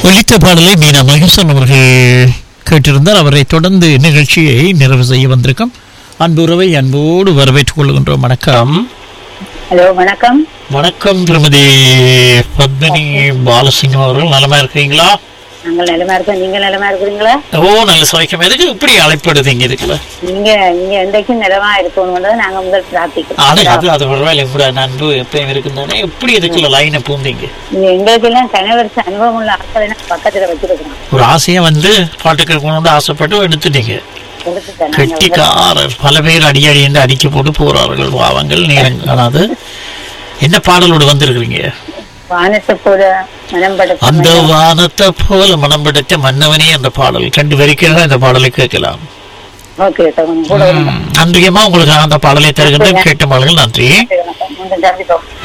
ஒலித்த பாடலை மீனா மகேசன் அவர்கள் கேட்டிருந்தார் அவரை தொடர்ந்து நிகழ்ச்சியை நிறைவு செய்ய வந்திருக்கோம் அன்பு உறவை அன்போடு வரவேற்றுக் கொள்கின்றோம் வணக்கம் ஹலோ வணக்கம் வணக்கம் திருமதி பத்மினி பாலசிங்கம் அவர்கள் நலமா இருக்கீங்களா நாங்கள் நிலமா இருக்கோம் நீங்க நிலமா இருக்கிறீங்களா ஓ நல்ல சமைக்கம் எதுக்கு இப்படி அழைப்படுதீங்க இதுக்குல நீங்க நீங்க என்றைக்கும் நிலமா இருக்கணும்ன்றதை நாங்க முதல் பிரார்த்திக்கிறோம் அது அது அது பரவாயில்ல கூட நண்பு எப்பயும் இருக்குந்தானே எப்படி இதுக்குள்ள லைனை பூந்தீங்க நீங்க எங்களுக்கு எல்லாம் கணவரிசு அனுபவம் உள்ள ஆட்களை நான் பக்கத்துல வச்சிருக்கிறோம் ஒரு ஆசையா வந்து பாட்டு கேட்கணும்னு ஆசைப்பட்டு எடுத்துட்டீங்க கொடுத்துட்டேன் நாங்க கெட்டிக்காரர் பல பேர் அடி அடி என்று அடிக்க போட்டு போறார்கள் பாவங்கள் நேரம் காணாது என்ன பாடலோடு வந்திருக்கிறீங்க வானத்தை போல மனம் அந்த படுத்த வானத்தை போல மனம் பிடித்த மன்னவனே அந்த பாடல் கண்டு வரைக்கும் இந்த பாடலை கேட்கலாம் ஓகே சார் கூட நன்றியம்மா உங்களுக்கு அந்த பாடலை தருகின்ற கேட்ட பாடல்கள் நன்றி வணக்கம் மீண்டும் சந்திப்போம்